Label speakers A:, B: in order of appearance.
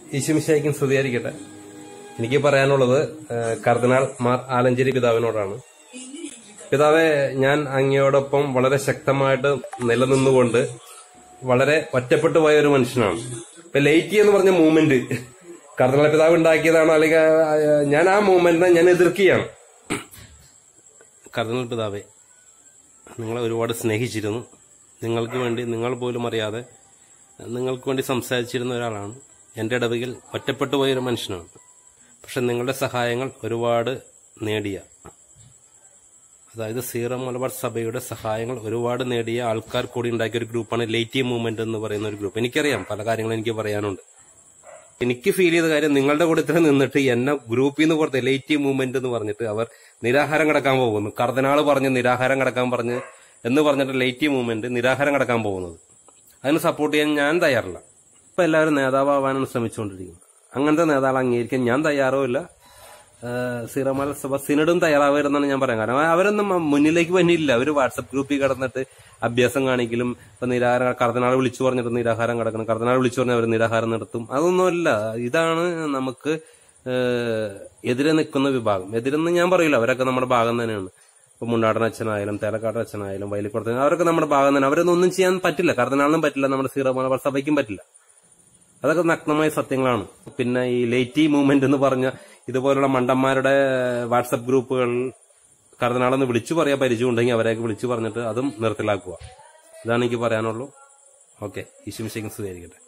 A: ഈശുമിശായിക്കും സ്തുതിയായിരിക്കട്ടെ എനിക്ക് പറയാനുള്ളത് ആ, കർദിനാൾ മാർ ആലഞ്ചേരി പിതാവിനോടാണ് പിതാവെ ഞാൻ അങ്ങയോടൊപ്പം വളരെ ശക്തമായിട്ട് നിലനിന്നുകൊണ്ട് വളരെ ഒറ്റപ്പെട്ടു പോയ ഒരു മനുഷ്യനാണ് ഇപ്പൊ ലേറ്റി എന്ന് പറഞ്ഞ മൂവ്മെന്റ് കർദിനാൾ പിതാവ് ഉണ്ടാക്കിയതാണോ അല്ലെങ്കിൽ ആ, ആ, ഞാൻ ആ മൂവ്മെന്റിനെ ഞാൻ എതിർക്കുകയാണ് കർദിനാൾ പിതാവെ നിങ്ങളെ ഒരുപാട് സ്നേഹിച്ചിരുന്നു നിങ്ങൾക്ക് വേണ്ടി നിങ്ങൾ പോലും അറിയാതെ നിങ്ങൾക്ക് വേണ്ടി സംസാരിച്ചിരുന്ന ഒരാളാണ് എൻ്റെ ഇടവകിൽ ഒറ്റപ്പെട്ടു പോയ ഒരു മനുഷ്യനാണ് പക്ഷെ നിങ്ങളുടെ സഹായങ്ങൾ ഒരുപാട് നേടിയ അതായത് സീറോ മലബാർ സഭയുടെ സഹായങ്ങൾ ഒരുപാട് നേടിയ ആൾക്കാർ കൂടി ഉണ്ടാക്കിയ ഒരു ഗ്രൂപ്പാണ് ലേറ്റി മൂവ്മെന്റ് എന്ന് പറയുന്ന ഒരു ഗ്രൂപ്പ് എനിക്കറിയാം പല കാര്യങ്ങളും എനിക്ക് പറയാനുണ്ട് എനിക്ക് ഫീൽ ചെയ്ത കാര്യം നിങ്ങളുടെ കൂടെ ഇത്ര നിന്നിട്ട് എന്നെ ഗ്രൂപ്പിൽ നിന്ന് പുറത്ത് ലേറ്റി മൂവ്മെന്റ് എന്ന് പറഞ്ഞിട്ട് അവർ നിരാഹാരം കിടക്കാൻ പോകുന്നു കർദിനാള് പറഞ്ഞ് നിരാഹാരം കിടക്കാൻ പറഞ്ഞ് എന്ന് പറഞ്ഞിട്ട് ലേറ്റി മൂവ്മെന്റ് നിരാഹാരം കിടക്കാൻ പോകുന്നത് അതിന് സപ്പോർട്ട് ചെയ്യാൻ ഞാൻ തയ്യാറില്ല ഇപ്പൊ എല്ലാവരും നേതാവാകാനാണ് ശ്രമിച്ചുകൊണ്ടിരിക്കുന്നത് അങ്ങനത്തെ നേതാവ് അംഗീകരിക്കാൻ ഞാൻ തയ്യാറുമില്ല സീറമാല സഭ സിനഡും തയ്യാറാവരുതെന്നാണ് ഞാൻ പറയാൻ കാരണം അവരൊന്നും മുന്നിലേക്ക് വന്നില്ല അവർ വാട്സപ്പ് ഗ്രൂപ്പിൽ കിടന്നിട്ട് അഭ്യാസം കാണിക്കലും ഇപ്പൊ നിരാഹാരം കർദിനാൾ വിളിച്ചു പറഞ്ഞിട്ട് നിരാഹാരം കിടക്കണം കർദിനാൾ വിളിച്ചു പറഞ്ഞാൽ അവർ നിരാഹാരം നടത്തും അതൊന്നുമല്ല ഇതാണ് നമുക്ക് ഏഹ്, എതിരെ നിൽക്കുന്ന വിഭാഗം എതിരെന്ന് ഞാൻ പറയില്ല അവരൊക്കെ നമ്മുടെ ഭാഗം തന്നെയാണ് ഇപ്പൊ മുണ്ടാടൻ അച്ഛനായാലും തേലക്കാടൻ അച്ഛനായാലും വയലിക്കുടത്തിന് അവരൊക്കെ നമ്മുടെ ഭാഗം തന്നെ അവരൊന്നും ഒന്നും ചെയ്യാൻ പറ്റില്ല കർദിനാളിനും പറ്റില്ല നമ്മുടെ സീറോ മലബാർ സഭയ്ക്കും പറ്റില്ല അതൊക്കെ നഗ്നമായ സത്യങ്ങളാണ് പിന്നെ ഈ ലേറ്റി മൂവ്മെന്റ് എന്ന് പറഞ്ഞ ഇതുപോലുള്ള മണ്ടന്മാരുടെ വാട്സപ്പ് ഗ്രൂപ്പുകൾ കർദിനാളെന്ന് വിളിച്ചു പറയാൻ പരിചയമുണ്ടെങ്കിൽ അവരെയൊക്കെ വിളിച്ചു പറഞ്ഞിട്ട് അതും നിർത്തലാക്കുക ഇതാണ് എനിക്ക് പറയാനുള്ളൂ ഓക്കെ ഈശ്വമിശേഖൻ സ്വീകരിക്കട്ടെ